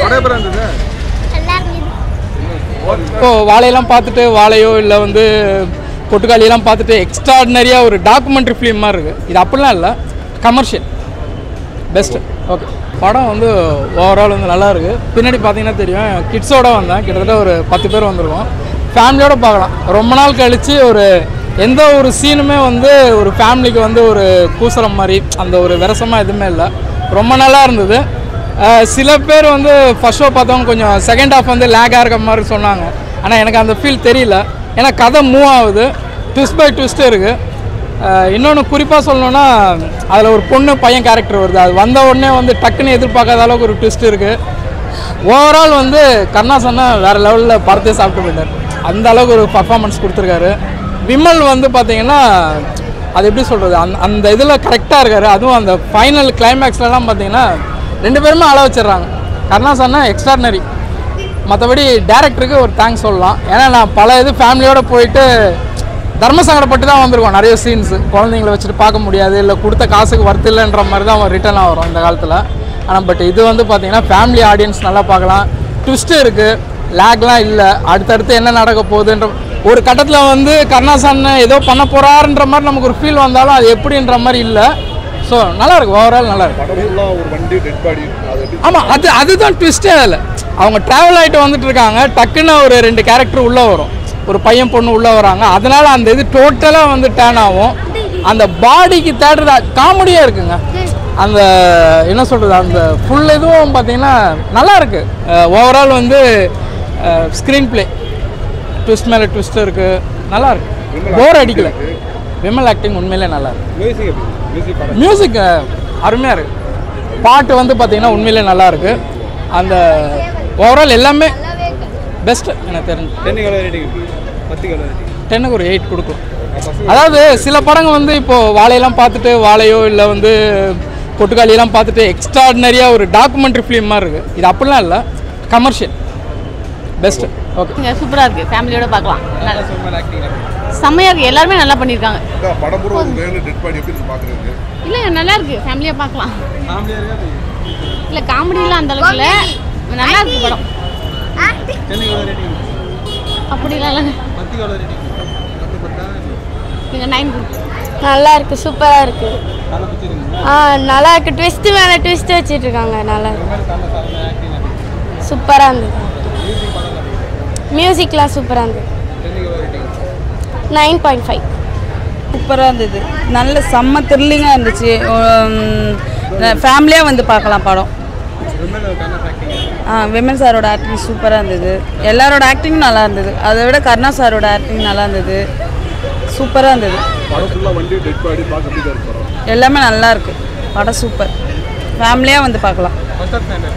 படம் எப்படி இருந்தது நல்லா இருந்தது இப்போ வாழையெல்லாம் பார்த்துட்டு வாழையோ இல்லை வந்து பொட்டுக்காளியெல்லாம் பார்த்துட்டு எக்ஸ்ட்ராடினரியாக ஒரு டாக்குமெண்ட்ரி ஃபிலிம் மாதிரி இருக்குது இது அப்படிலாம் இல்லை கமர்ஷியல் பெஸ்ட்டு ஓகே படம் வந்து ஓவரால் வந்து நல்லா இருக்குது பின்னாடி பார்த்தீங்கன்னா தெரியும் கிட்ஸோட வந்தேன் கிட்டத்தட்ட ஒரு பத்து பேர் வந்திருக்கோம் ஃபேமிலியோட பார்க்கலாம் ரொம்ப நாள் கழித்து ஒரு எந்த ஒரு சீனுமே வந்து ஒரு ஃபேமிலிக்கு வந்து ஒரு கூசலம் மாதிரி அந்த ஒரு விரசமாக எதுவுமே இல்லை ரொம்ப நல்லா இருந்தது அஹ் சில பேர் வந்து ஃபர்ஸ்ட் ஷோ பார்த்தவங்க கொஞ்சம் செகண்ட் ஹாஃப் வந்து லேக்காக இருக்க மாதிரி சொன்னாங்க ஆனால் எனக்கு அந்த ஃபீல் தெரியல ஏன்னா கதை மூவ் ஆகுது ட்விஸ்ட் பை ட்விஸ்ட் இருக்குது இன்னொன்று குறிப்பாக சொல்லணும்னா அதில் ஒரு பொண்ணு பையன் கேரக்டர் வருது அது வந்த உடனே வந்து டக்குன்னு எதிர்பார்க்காத அளவுக்கு ஒரு ட்விஸ்ட் இருக்குது ஓவரால் வந்து கருணாசன்னா வேறு லெவலில் படத்தையே சாப்பிட்டு போயிட்டார் அந்த அளவுக்கு ஒரு பர்ஃபார்மன்ஸ் கொடுத்துருக்காரு விமல் வந்து பார்த்தீங்கன்னா அது எப்படி சொல்கிறது அந்த அந்த இதில் கரெக்டாக இருக்காரு அதுவும் அந்த ஃபைனல் கிளைமேக்ஸ்லலாம் பார்த்தீங்கன்னா ரெண்டு பேருமே அள வச்சிடுறாங்க கருணாசன்னா எக்ஸ்ட்ராடினரி மற்றபடி டேரக்டருக்கு ஒரு தேங்க்ஸ் சொல்லலாம் ஏன்னா நான் பல இது ஃபேமிலியோடு போயிட்டு தர்ம சங்கடப்பட்டு தான் வந்திருக்கோம் நிறைய சீன்ஸு குழந்தைங்கள வச்சுட்டு பார்க்க முடியாது இல்லை கொடுத்த காசுக்கு ஒர்த் இல்லைன்ற மாதிரி தான் ரிட்டர்ன் வரும் இந்த காலத்தில் ஆனால் பட் இது வந்து பார்த்தீங்கன்னா ஃபேமிலி ஆடியன்ஸ் நல்லா பார்க்கலாம் ட்விஸ்ட்டு இருக்குது லேக்லாம் இல்லை அடுத்தடுத்து என்ன நடக்க போகுதுன்ற ஒரு கட்டத்தில் வந்து கருணாசன் ஏதோ பண்ண போகிறாருன்ற மாதிரி நமக்கு ஒரு ஃபீல் வந்தாலும் அது எப்படின்ற மாதிரி இல்லை ஸோ நல்லா இருக்கு ஓவரால் நல்லா இருக்கு படம் ஃபுல்லாக ஒரு வண்டி டெட் பாடி அது எப்படி ஆமாம் அது அதுதான் ட்விஸ்டே அதில் அவங்க ட்ராவல் ஆகிட்டு வந்துட்டு இருக்காங்க டக்குன்னு ஒரு ரெண்டு கேரக்டர் உள்ளே வரும் ஒரு பையன் பொண்ணு உள்ளே வராங்க அதனால அந்த இது டோட்டலாக வந்து டேர்ன் ஆகும் அந்த பாடிக்கு தேடுறது காமெடியாக இருக்குங்க அந்த என்ன சொல்கிறது அந்த ஃபுல் இதுவும் பார்த்தீங்கன்னா நல்லா இருக்கு ஓவரால் வந்து ஸ்க்ரீன் ப்ளே ட்விஸ்ட் மேலே ட்விஸ்ட் இருக்குது நல்லா இருக்கு போர் அடிக்கல விமல் ஆக்டிங் உண்மையிலே நல்லா இருக்கு மியூசிக் எப்படி மியூசிக் படம் மியூசிக் அருமையாக இருக்கு பாட்டு வந்து பார்த்தீங்கன்னா உண்மையிலே நல்லா இருக்கு அந்த ஓவரால் எல்லாமே பெஸ்ட்டு எனக்கு தெரிஞ்சு டென்னுக்கு எவ்வளோ ரேட்டிங் பத்துக்கு எவ்வளோ ரேட்டிங் டென்னுக்கு ஒரு எயிட் கொடுக்கும் அதாவது சில படங்கள் வந்து இப்போது வாழையெல்லாம் பார்த்துட்டு வாழையோ இல்லை வந்து பொட்டுக்காளியெல்லாம் பார்த்துட்டு எக்ஸ்ட்ராடினரியாக ஒரு டாக்குமெண்ட்ரி ஃபிலிம் மாதிரி இருக்குது இது அப்படிலாம் இல்லை கமர்ஷியல் பெஸ்ட்டு ஓகே இங்கே சூப்பராக இருக்குது ஃபேமிலியோட பார்க்கலாம் நல்லா ஆக்டிங் செம்மையாக இருக்குது எல்லாருமே நல்லா பண்ணியிருக்காங்க படம் பூரா ஒரு வேணும் டெட் பாடி எப்படி இருக்கு பார்க்குறதுக்கு இல்லை நல்லா இருக்குது ஃபேமிலியாக பார்க்கலாம் ஃபேமிலியாக இருக்கா இல்லை காமெடிலாம் அந்த அளவுக்கு இல்லை நல்லா இருக்கு படம் டென்னுக்கு எவ்வளோ ரேட்டிங் அப்படிலாம் இல்லைங்க பத்துக்கு எவ்வளோ ரேட்டிங் பத்து பத்தா நீங்கள் நைன் நல்லா இருக்கு சூப்பராக இருக்கு நல்லா பிடிச்சிருங்க ஆ நல்லா இருக்கு ட்விஸ்ட் மேலே ட்விஸ்ட் வச்சிட்டு இருக்காங்க நல்லா இருக்கு ஆக்டிங் சூப்பராக இருந்தது மியூசிக்லாம் சூப்பராக இருந்தது டென்னுக்கு எவ்வளோ ரேட்டிங் நைன் பாயிண்ட் ஃபைவ் சூப்பராக இருந்தது நல்ல செம்ம த்ரில்லிங்காக இருந்துச்சு ஃபேமிலியாக வந்து பார்க்கலாம் படம் விமல் கண்ணா ஆக்டிங் ஆ விமன் சாரோட ஆக்டிங் சூப்பராக இருந்தது எல்லாரோட ஆக்டிங்கும் நல்லா இருந்தது அதை விட கருணா சாரோட ஆக்டிங் நல்லா இருந்தது சூப்பராக இருந்தது படம் ஃபுல்லாக வண்டி டெட் பாடி பார்க்க எப்படி தான் இருக்கு படம் எல்லாமே நல்லா இருக்கு படம் சூப்பர் ஃபேமிலியாக வந்து பார்க்கலாம் ஃபர்ஸ்ட் ஆஃப் டைம்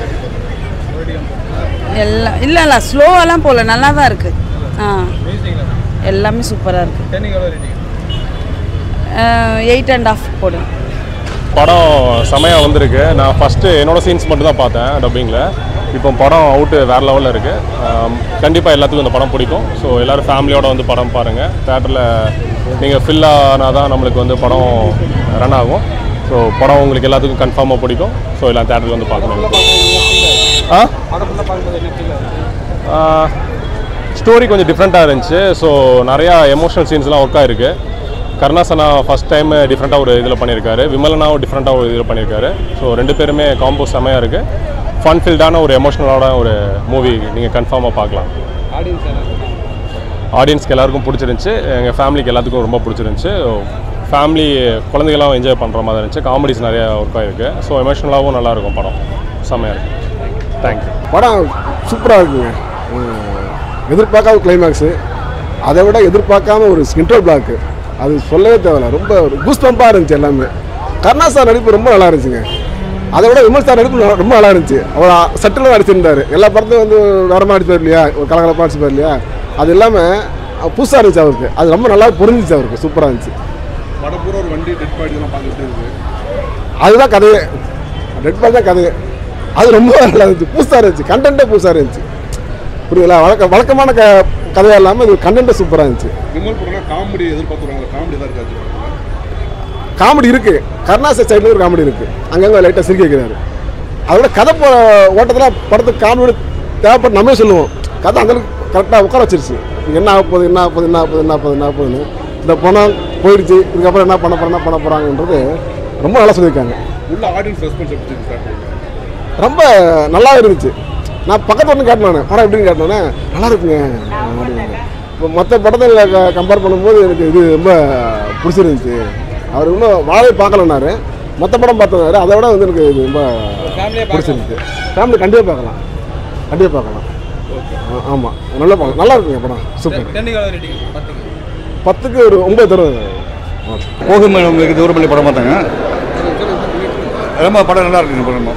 எல்லாம் இல்லை இல்லை ஸ்லோவெல்லாம் போகல நல்லா தான் இருக்குது ஆ மியூசிக்கில் எல்லாமே சூப்பராக இருக்குது டென்னுக்கு எவ்வளோ ரேட்டிங் எயிட் அண்ட் ஆஃப் போடுங்க படம் செமையாக வந்திருக்கு நான் ஃபஸ்ட்டு என்னோட சீன்ஸ் மட்டும் தான் பார்த்தேன் டப்பிங்கில் இப்போ படம் அவுட்டு வேறு லெவலில் இருக்குது கண்டிப்பாக எல்லாத்துக்கும் இந்த படம் பிடிக்கும் ஸோ எல்லோரும் ஃபேமிலியோட வந்து படம் பாருங்கள் தேட்டரில் நீங்கள் ஃபில் ஆனால் தான் நம்மளுக்கு வந்து படம் ரன் ஆகும் ஸோ படம் உங்களுக்கு எல்லாத்துக்கும் கன்ஃபார்மாக பிடிக்கும் ஸோ எல்லாம் தேட்டரில் வந்து பார்க்கணும் ஆ படம் ஃபுல்லாக பார்க்கும்போது என்ன ஃபீல் ஸ்டோரி கொஞ்சம் டிஃப்ரெண்ட்டாக இருந்துச்சு ஸோ நிறையா எமோஷனல் சீன்ஸ்லாம் ஒர்க் ஆயிருக்கு கருணாசனா ஃபஸ்ட் டைம் டிஃப்ரெண்ட்டாக ஒரு இதில் பண்ணியிருக்காரு விமலனாவும் டிஃப்ரெண்ட்டாக ஒரு இதில் பண்ணியிருக்காரு ஸோ ரெண்டு பேருமே காம்போ செமையாக இருக்குது ஃபன் ஃபீல்டான ஒரு எமோஷனலான ஒரு மூவி நீங்கள் கன்ஃபார்மாக பார்க்கலாம் ஆடியன்ஸ் என்ன ஆடியன்ஸ்க்கு எல்லாருக்கும் பிடிச்சிருந்துச்சு எங்கள் ஃபேமிலிக்கு எல்லாத்துக்கும் ரொம்ப பிடிச்சிருந்துச்சு ஃபேமிலி குழந்தைகளாம் என்ஜாய் பண்ணுற மாதிரி இருந்துச்சு காமெடிஸ் நிறையா ஒர்க் ஆகிருக்கு ஸோ எமோஷனலாகவும் நல்லாயிருக்கும் படம் செம்மையாக இருக்குது தேங்க்யூ படம் சூப்பராக இருக்குங்க உம், எதிர்பார்க்காத கிளைமேக்ஸு அதை விட எதிர்பார்க்காம ஒரு இன்டர் பிளாக்கு அது சொல்லவே தேவையில்ல ரொம்ப ஒரு கூஸ் பம்பாக இருந்துச்சு எல்லாமே கருணா சார் நடிப்பு ரொம்ப நல்லா இருந்துச்சுங்க அதை விட விமல் சார் நடிப்பு நல்லா- ரொம்ப நல்லா இருந்துச்சு அவர் சட்டில் நடிச்சிருந்தாரு எல்லா படத்தையும் வந்து வரமா அடிப்பார் இல்லையா ஒரு கலகலப்பாக அடிச்சுப்பார் இல்லையா அது இல்லாமல் புதுசாக இருந்துச்சு அவருக்கு அது ரொம்ப நல்லா புரிஞ்சிச்சு அவருக்கு சூப்பராக இருந்துச்சு படம் பூரா ஒரு வண்டி டெட் பாடி இதெல்லாம் பார்க்க எப்படி இருக்கு அதுதான் கதையே ரெட் பால் தான் கதையே அது ரொம்ப நல்லா இருந்துச்சு புதுசாக இருந்துச்சு கண்டென்ட்டே புதுசாக இருந்துச்சு புரியுதுங்களா வழக்க வழக்கமான க கதையாக இல்லாமல் இது கண்டென்ட்டே சூப்பராக இருந்துச்சு விமல் படம்னா காமெடி எதிர்பார்த்துருவாங்க காமெடி தான் இருக்காது காமெடி இருக்குது கருணாசர் சைடில் ஒரு காமெடி இருக்குது அங்கங்கே லைட்டாக சிரிக்க வைக்கிறாரு அதோட கதை போ ஓட்டத்தில் படத்துக்கு காமெடி தேவைப்பட்டு நம்மளே சொல்லுவோம் கதை அந்த கரெக்டாக உட்கார வச்சிருச்சு என்ன ஆக போகுது என்ன ஆக போகுது என்ன ஆக போகுது என்ன ஆக போகுது என்ன ஆக போகுதுன்னு இந்த பணம் போயிடுச்சு இதுக்கப்புறம் என்ன பண்ண போகிறோம் என்ன பண்ண போகிறாங்கன்றது ரொம்ப நல்லா சொல்லியிருக்காங்க உள்ள ஆடியன்ஸ் ரெஸ்பான்ஸ் எப்படி இருக்கு சார் ரொம்ப நல்லா இருந்துச்சு நான் பக்கத்துல வந்து கேட்டேன் நான், படம் எப்படின்னு கேட்டேனே நல்லா இருக்குங்க அப்படின்னாங்க. இப்போ மற்ற படத்தை கம்பேர் பண்ணும்போது எனக்கு இது ரொம்ப பிடிச்சிருந்துச்சு அவர் இன்னும் வாழை பார்க்கலனாரு மற்ற படம் பார்த்தனாரு அதை விட வந்து எனக்கு இது ரொம்ப பிடிச்சிருந்துச்சு ஃபேமிலி கண்டிப்பாக பார்க்கலாம் கண்டிப்பாக பார்க்கலாம் ஆ- ஆமாம் நல்லா பார்க்கலாம் நல்லா இருக்குங்க படம் சூப்பர் பத்துக்கு ஒரு ஒன்பது தருவது போகும் உங்களுக்கு தூரப்பள்ளி படம் பார்த்தாங்க ரொம்ப படம் நல்லா இருக்குங்க படம்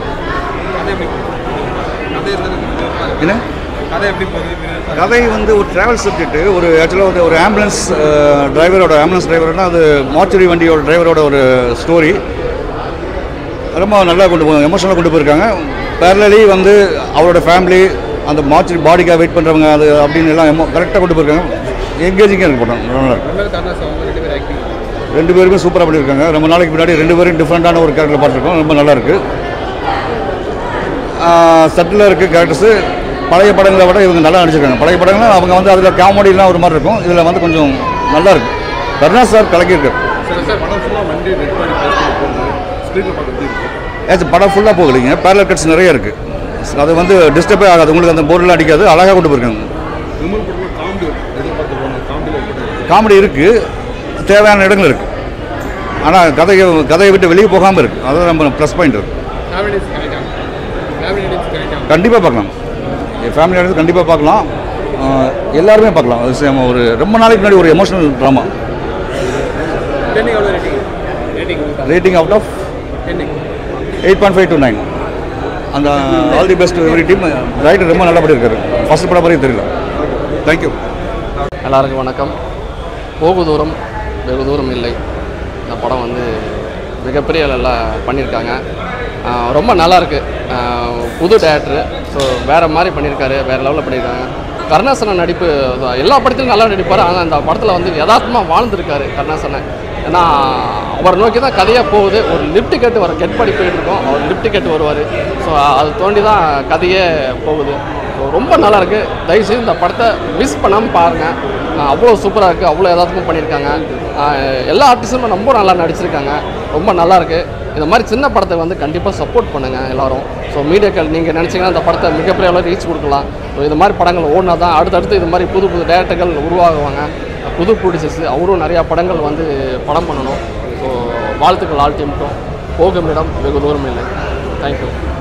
என்ன கதை எப்படி போகுது கதை வந்து ஒரு டிராவல் சப்ஜெக்ட் ஒரு ஆக்சுவலாக வந்து ஒரு ஆம்புலன்ஸ் டிரைவரோட ஆம்புலன்ஸ் டிரைவர்னா அது மார்ச்சரி வண்டியோட டிரைவரோட ஒரு ஸ்டோரி ரொம்ப நல்லா கொண்டு போ எமோஷனலாக கொண்டு போயிருக்காங்க பேரலி வந்து அவரோட ஃபேமிலி அந்த மார்ச்சரி பாடிக்காக வெயிட் பண்ணுறவங்க அது அப்படின்னு எல்லாம் எமோ கரெக்டாக கொண்டு போயிருக்காங்க எங்கேஜிங்காக இருக்கு படம் ரொம்ப நல்லா இருக்கு ரெண்டு பேருமே சூப்பராக பண்ணியிருக்காங்க ரொம்ப நாளைக்கு முன்னாடி ரெண்டு பேரும் டிஃப்ரெண்ட்டான ஒரு கேரக்டர் பார்த்துருக்கோம் ரொம்ப நல்லா இருக்கு சட்டில் இருக்குது கேரக்டர்ஸு பழைய படங்களை விட இவங்க நல்லா நடிச்சிருக்காங்க பழைய படங்கள் அவங்க வந்து அதில் காமெடிலாம் ஒரு மாதிரி இருக்கும் இதில் வந்து கொஞ்சம் நல்லா இருக்கு கருணாஸ் சார் கலக்கியிருக்காரு சார் சார் படம் ஃபுல்லாக வண்டி டெட் பாடி போகுது ஸ்க்ரீனில் பார்க்க எப்படி இருக்கு ஏச்சு படம் ஃபுல்லாக போகலைங்க பேரலர் கட்ஸ் நிறைய இருக்குது அது வந்து டிஸ்டர்பே ஆகாது உங்களுக்கு அந்த போர்டெலாம் அடிக்காது அழகாக கொண்டு போயிருக்காங்க விமல் படத்தில் காமெடி எதிர்பார்த்துருவாங்க காமெடியில் எப்படி காமெடி இருக்குது தேவையான இடங்கள் இருக்குது ஆனால் கதையை கதையை விட்டு வெளியே போகாமல் இருக்குது அதுதான் நம்ம ப்ளஸ் பாயிண்ட் இருக்குது கண்டிப்பாக பார்க்கலாம் என் ஃபேமிலி எடுத்து கண்டிப்பாக பார்க்கலாம் ஆஹ் எல்லாருமே பார்க்கலாம் அது சேம ஒரு ரொம்ப நாளைக்கு முன்னாடி ஒரு emotional drama rating out of eight point five to nine அந்த all the best every team writer ரொம்ப நல்லா பண்ணியிருக்காரு ஃபர்ஸ்ட் படம் மாதிரி தெரியல தேங்க்யூ எல்லாருக்கும் வணக்கம் போகு தூரம் வெகு தூரம் இல்லை இந்த படம் வந்து மிகப்பெரிய நல்லா பண்ணியிருக்காங்க ஆஹ் ரொம்ப நல்லா இருக்கு ஆஹ் புது டேரக்டரு ஸோ வேறு மாதிரி பண்ணியிருக்காரு வேறு லெவலில் பண்ணியிருக்காங்க கருணாசனன் நடிப்பு எல்லா படத்திலும் நல்லா நடிப்பார் ஆனால் அந்த படத்தில் வந்து யதார்த்தமாக வாழ்ந்திருக்காரு கருணாசனன் ஏன்னா அவரை நோக்கி தான் கதையாக போகுது ஒரு லிஃப்ட் கேட்டு வர கெட் படி போயிட்டு இருக்கோம் அவர் லிஃப்ட் கேட்டு வருவார் ஸோ அது தோண்டி தான் கதையே போகுது ஸோ ரொம்ப நல்லா இருக்கு தயவுசெய்து இந்த படத்தை மிஸ் பண்ணாமல் பாருங்கள் அவ்வளோ சூப்பராக இருக்குது அவ்வளோ யதார்த்தமாக பண்ணியிருக்காங்க ஆஹ் எல்லா ஆர்டிஸ்டும் ரொம்ப நல்லா நடிச்சிருக்காங்க ரொம்ப நல்லா இருக்கு இந்த மாதிரி சின்ன படத்தை வந்து கண்டிப்பாக சப்போர்ட் பண்ணுங்கள் எல்லாரும் ஸோ மீடியாக்கள் நீங்கள் நினச்சிங்கன்னா இந்த படத்தை மிகப்பெரிய அளவில் ரீச் கொடுக்கலாம் ஸோ இது மாதிரி படங்கள் ஓடினா தான் அடுத்தடுத்து இது மாதிரி புது புது டேரக்டர்கள் உருவாகுவாங்க புது ப்ரொடியூசர்ஸ் அவரும் நிறையா படங்கள் வந்து படம் பண்ணணும் ஸோ வாழ்த்துக்கள் ஆல் டீமுக்கும் போகும் இடம் வெகு தூரம் இல்லை தேங்க்யூ